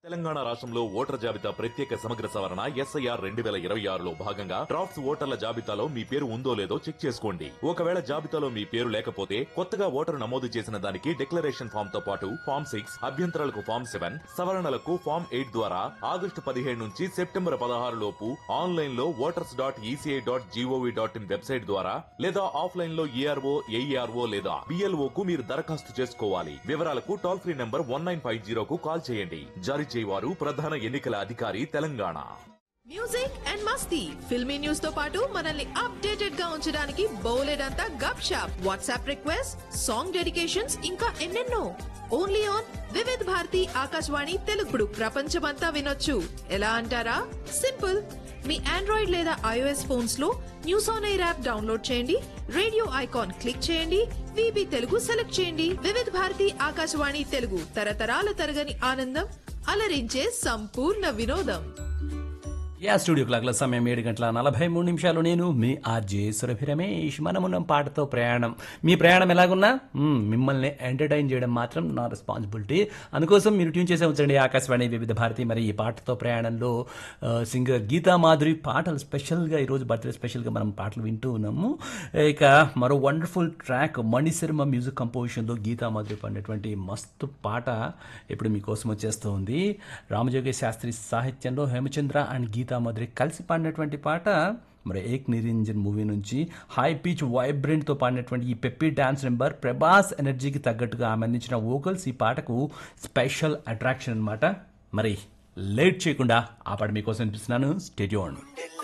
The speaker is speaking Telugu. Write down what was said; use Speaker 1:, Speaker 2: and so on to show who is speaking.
Speaker 1: తెలంగాణ రాష్ట్రంలో ఓటర్ జాబితా ప్రత్యేక సమగ్ర సవరణ ఎస్ఐఆర్ రెండు వేల ఇరవై ఆరులో భాగంగా డ్రాఫ్ట్స్ ఓటర్ల జాబితాలో మీ పేరు ఉందో లేదో చెక్ చేసుకోండి ఒకవేళ జాబితాలో మీ పేరు లేకపోతే కొత్తగా ఓటరు నమోదు చేసిన దానికి డిక్లరేషన్ ఫామ్ తో పాటు ఫామ్ సిక్స్ అభ్యంతరాలకు ఫామ్ సెవెన్ సవరణలకు ఫామ్ ఎయిట్ ద్వారా ఆగస్టు పదిహేడు నుంచి సెప్టెంబర్ పదహారు లోపు ఆన్లైన్ లో voters dot ECI dot GOV dot in website ద్వారా లేదా ఆఫ్లైన్ లో ఈఆర్ఓ ఏఈఆర్ఓ లేదా బిఎల్ఓ కు మీరు దరఖాస్తు చేసుకోవాలి వివరాలకు toll free number one nine five జీరోకు కాల్ చేయండి జారీ చేయవారు ప్రధాన ఎన్నికల అధికారి తెలంగాణ
Speaker 2: మ్యూజిక్ అండ్ మస్తీ ఫిల్మీ న్యూస్ తో పాటు మనల్ని అప్డేటెడ్ గా ఉంచడానికి బౌలెడంతా గప్ షాప్ వాట్సాప్ రిక్వెస్ట్ సాంగ్ డెడికేషన్స్ ఇంకా ఎన్నెన్నో ఓన్లీ ఆన్ వివిధ్ భారతి ఆకాశవాణి తెలుగుడు ప్రపంచమంతా వినొచ్చు ఎలా అంటారా సింపుల్ మీ ఆండ్రాయిడ్ లేదా ఐఓఎస్ ఫోన్స్ లో news on air app download చేయండి రేడియో ఐకాన్ క్లిక్ చేయండి విబి తెలుగు సెలెక్ట్ చేయండి వివిధ భారతి ఆకాశవాణి తెలుగు తరతరాల తరగని ఆనందం అలరించే సంపూర్ణ వినోదం
Speaker 3: యా స్టూడియో క్లాక్ల సమయం ఏడు గంటల నలభై మూడు నిమిషాలు నేను మీ ఆర్జే సురభి రమేష్ మనమున్న పాటతో ప్రయాణం మీ ప్రయాణం ఎలాగున్నా మ్మ్, మిమ్మల్ని ఎంటర్టైన్ చేయడం మాత్రం నా రెస్పాన్సిబిలిటీ అందుకోసం మీరు ట్యూన్ చేసే ఉంచండి ఆకాశవాణి వివిధ భారతి మరి ఈ పాటతో ప్రయాణంలో ఆ, సింగర్ గీతా మాధురి పాటలు స్పెషల్గా ఈరోజు బర్త్డే స్పెషల్గా మనం పాటలు వింటూ ఉన్నాము ఇక మరో వండర్ఫుల్ ట్రాక్ మణిశర్మ మ్యూజిక్ కంపోజిషన్లో గీతా మాధురి పాడినటువంటి మస్తు పాట ఇప్పుడు మీకోసం వచ్చేస్తుంది రామజోగి శాస్త్రి సాహిత్యంలో హేమచంద్ర అండ్ గీతా మాధురి కలిసి పాడినటువంటి పాట మరి ఏక్ నిరంజన్ మూవీ నుంచి హై పిచ్ వైబ్రెంట్తో పాడినటువంటి ఈ పెప్పి డాన్స్ నెంబర్ ప్రభాస్ ఎనర్జీకి తగ్గట్టుగా ఆమె అందించిన వోకల్స్ ఈ పాటకు స్పెషల్ అట్రాక్షన్ అన్నమాట మరి లేట్ చేయకుండా ఆ పాట మీకోసం వినిపిస్తున్నాను స్టేడియోన్